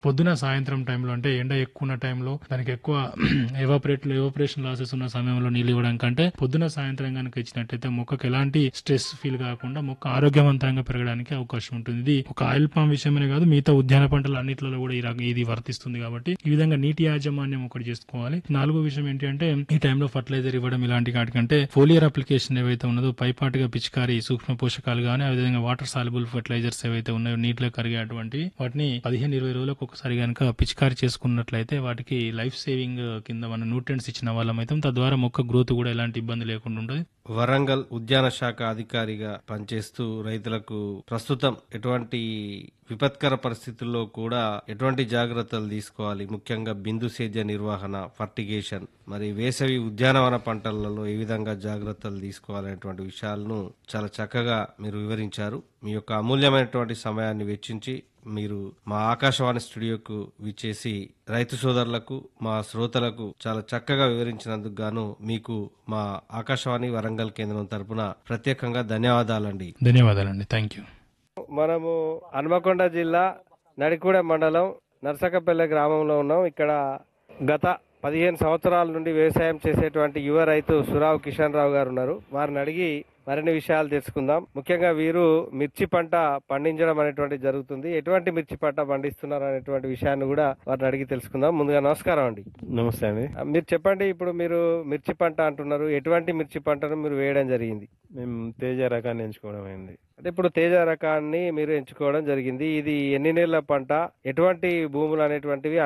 పొద్దున సాయంత్రం టైంలో అంటే ఎండ ఎక్కువ ఉన్న టైంలో దానికి ఎక్కువ ఎవాపరేట్ ఎవాపరేషన్ లాసెస్ ఉన్న సమయంలో నీళ్ళు ఇవ్వడం కంటే పొద్దున సాయంత్రం కనుక ఇచ్చినట్టయితే మొక్కకు ఎలాంటి స్ట్రెస్ ఫీల్ కాకుండా మొక్క ఆరోగ్యవంతంగా పెరగడానికి అవకాశం ఉంటుంది ఇది ఒక ఆయిల్ పామ్ విషయమే కాదు మిగతా ఉద్యాన పంటలు అన్నింటిలో కూడా ఈ రకం ఇది వర్తిస్తుంది కాబట్టి ఈ విధంగా నీటి యాజమాన్యం ఒకటి చేసుకోవాలి నాలుగో విషయం ఏంటి అంటే ఈ టైంలో ఫర్టిలైజర్ ఇవ్వడం ఇలాంటి వాటికంటే ఫోలియర్ అప్లికేషన్ ఏవైతే ఉన్నదో పైపాటుగా పిచికారి సూక్ష్మ పోషకాలు కానీ అదేవిధంగా వాటర్ సాల్యుబుల్ ఫర్టిలైజర్స్ ఏవైతే ఉన్నాయో నీటిలో కరిగేటువంటి వాటిని పదిహేను ఇరవై రోజులకు ఒకసారి కనుక పిచికారి చేసుకున్నట్లయితే వాటికి లైఫ్ సేవింగ్ కింద మన న్యూట్రియంట్స్ ఇచ్చిన వాళ్ళం అయితే తద్వారా మొక్క గ్రోత్ కూడా ఎలాంటి ఇబ్బంది లేకుండా ఉంటుంది వరంగల్ ఉద్యాన శాఖ అధికారిగా పనిచేస్తూ రైతులకు ప్రస్తుతం ఎటువంటి విపత్కర పరిస్థితుల్లో కూడా ఎటువంటి జాగ్రత్తలు తీసుకోవాలి ముఖ్యంగా బిందు సేద్య నిర్వహణ ఫర్టిగేషన్ మరి వేసవి ఉద్యానవన పంటలలో ఏ విధంగా జాగ్రత్తలు తీసుకోవాలనేటువంటి విషయాలను చాలా చక్కగా మీరు వివరించారు మీ యొక్క అమూల్యమైనటువంటి సమయాన్ని వెచ్చించి మీరు మా ఆకాశవాణి స్టూడియోకు విచ్చేసి రైతు సోదరులకు మా శ్రోతలకు చాలా చక్కగా వివరించినందుకు గాను మీకు మా ఆకాశవాణి వరంగల్ కేంద్రం తరపున ప్రత్యేకంగా ధన్యవాదాలండి ధన్యవాదాలండి థ్యాంక్ యూ మనము హన్మకొండ జిల్లా నడికూడ మండలం నర్సకపల్లె గ్రామంలో ఉన్నాం ఇక్కడ గత పదిహేను సంవత్సరాల నుండి వ్యవసాయం చేసేటువంటి యువ రైతు సురావు కిషన్ రావు గారు ఉన్నారు వారిని అడిగి మరిన్ని విషయాలు తెలుసుకుందాం ముఖ్యంగా వీరు మిర్చి పంట పండించడం అనేటువంటి జరుగుతుంది ఎటువంటి మిర్చి పంట పండిస్తున్నారు అనేటువంటి విషయాన్ని కూడా వారిని అడిగి తెలుసుకుందాం ముందుగా నమస్కారం అండి నమస్తే అండి ఆ, మీరు చెప్పండి ఇప్పుడు మీరు మిర్చి పంట అంటున్నారు ఎటువంటి మిర్చి పంటను మీరు వేయడం జరిగింది మేము తేజ రకాన్ని ఎంచుకోవడం అయింది అంటే ఇప్పుడు తేజ రకాన్ని మీరు ఎంచుకోవడం జరిగింది ఇది ఎన్ని నెలల పంట ఎటువంటి భూములు అనేటువంటివి